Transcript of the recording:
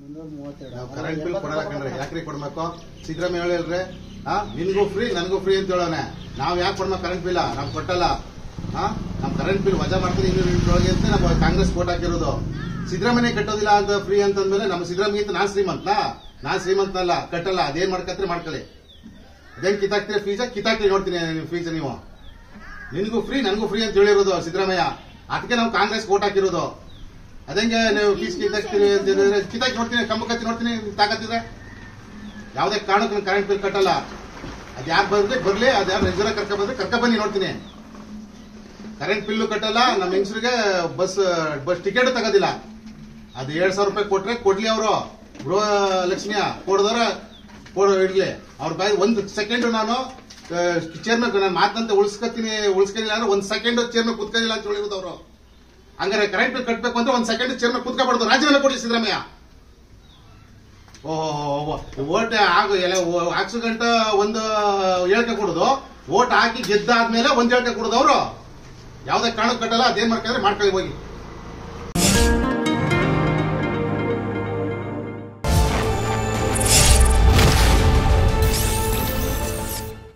ಮುನ್ನೂರ ಮೂವತ್ತೆರಡು ನಾವು ಕರೆಂಟ್ ಬಿಲ್ ಕೊಡಲ್ಲ ಕಣ್ರಿ ಯಾಕ್ರಿ ಕೊಡ್ಬೇಕು ಸಿದ್ದರಾಮಯ್ಯ ಹೇಳಿಲ್ರಿ ಹಾ ನಿನ್ಗೂ ಫ್ರೀ ನನಗೂ ಫ್ರೀ ಅಂತ ಹೇಳೋನೆ ನಾವ್ ಯಾಕೆ ಕೊಡ್ಬೇಕು ಕರೆಂಟ್ ಬಿಲ್ ನಾವ್ ಕೊಟ್ಟಲ್ಲ ಹಾ ನಮ್ ಕರೆಂಟ್ ಬಿಲ್ ವಜಾ ಮಾಡ್ತೀನಿ ಇನ್ನೂರು ಯೂನಿಟ್ ಒಳಗೆ ಅಂತ ನಾವು ಕಾಂಗ್ರೆಸ್ ಕೋಟ್ ಹಾಕಿರೋದು ಸಿದ್ದರಾಮಯ್ಯ ಕಟ್ಟೋದಿಲ್ಲ ಅಂತ ಫ್ರೀ ಅಂತಂದ್ಮೇಲೆ ನಮ್ಮ ಸಿದ್ದರಾಮಯ್ಯ ನಾನ್ ಶ್ರೀಮಂತ ನಾನ್ ಶ್ರೀಮಂತನಲ್ಲ ಕಟ್ಟಲ್ಲ ಅದೇನ್ ಮಾಡ್ಕತ್ರಿ ಮಾಡ್ಕೊಳ್ಳಿ ಅದೇನ್ ಕಿತ್ತಾಕ್ತೀರಿ ಫೀಸ ಕಿತ್ತಾಕ್ತೀರಿ ನೋಡ್ತೀನಿ ನೀವು ಫೀಸ್ ನೀವು ನಿನಗೂ ಫ್ರೀ ನನಗೂ ಫ್ರೀ ಅಂತ ಹೇಳಿರೋದು ಸಿದ್ದರಾಮಯ್ಯ ಅದಕ್ಕೆ ನಾವು ಕಾಂಗ್ರೆಸ್ ಓಟ್ ಹಾಕಿರೋದು ಅದಂಗೆ ನೀವು ಫೀಸ್ ಕಿತ್ತಾಕ್ತೀರಿ ಅಂತ ಹೇಳಿದ್ರೆ ಕಿತ್ತಾಕಿ ನೋಡ್ತೀನಿ ಕಂಬ ಕತ್ತಿ ನೋಡ್ತೀನಿ ತಾಕತ್ತಿದ್ರೆ ಯಾವುದೇ ಕಾರಣಕ್ಕೂ ಕರೆಂಟ್ ಬಿಲ್ ಕಟ್ಟಲ್ಲ ಅದ್ ಯಾರು ಬರ್ಲಿ ಬರ್ಲಿ ಅದ್ ಯಾರು ರೆಗ್ಯುಲರ್ ಕರ್ಕ ಬಂದ್ರೆ ಕರ್ಕ ಬನ್ನಿ ನೋಡ್ತೀನಿ ಕರೆಂಟ್ ಬಿಲ್ಲು ಕಟ್ಟಲ್ಲ ನಮ್ಮ ಹೆಂಗಸರಿಗೆ ಬಸ್ ಬಸ್ ಟಿಕೆಟ್ ತಗೋದಿಲ್ಲ ಅದು ಎರಡ್ ಸಾವಿರ ರೂಪಾಯಿ ಕೊಟ್ರೆ ಕೊಡ್ಲಿ ಅವರು ಗೃಹ ಲಕ್ಷ್ಮಿಯ ಕೊಡದವ್ರ ಕೊಡ ಇಡ್ಲಿ ಅವ್ರ ಬಾಯಿ ಒಂದು ಸೆಕೆಂಡ್ ನಾನು ಚೇರ್ಮನ್ ನಾನು ಮಾತಂತ ಉಳಿಸ್ಕೊತೀನಿ ಉಳಿಸ್ಕೊಂಡಿಲ್ಲ ಅಂದ್ರೆ ಒಂದ್ ಸೆಕೆಂಡ್ ಚೇರ್ಮನ್ ಕುತ್ಕೊಂಡಿಲ್ಲ ಅಂತ ಹೇಳಿರೋದು ಅವರು ಹಂಗಾರೆ ಕರೆಂಟ್ ಬಿಲ್ ಕಟ್ಟಬೇಕು ಅಂದ್ರೆ ಒಂದ್ ಸೆಕೆಂಡ್ ಚೇರ್ಮನ್ ಕುತ್ಕೋಬಾರ್ದು ರಾಜೀನಾಮೆ ಕೊಡ್ಲಿ ಸಿದ್ದರಾಮಯ್ಯ ಓಹೋ ಓಟ್ ಆಗ ಎಲ್ಲ ಹಾಕ್ಸೋ ಗಂಟ ಒಂದು ಹೇಳಿಕೆ ಕೊಡುದು ಓಟ್ ಹಾಕಿ ಗೆದ್ದಾದ್ಮೇಲೆ ಒಂದ್ ಹೇಳಿಕೆ ಕೊಡುದು ಅವರು ಯಾವ್ದೇ ಕಾರಣಕ್ಕೆ ಕಟ್ಟಲ್ಲ ಅದೇನ್ ಮಾಡ್ಕೊಂಡ್ರೆ ಮಾಡ್ಕೊಳ್ಳಿ ಹೋಗಿ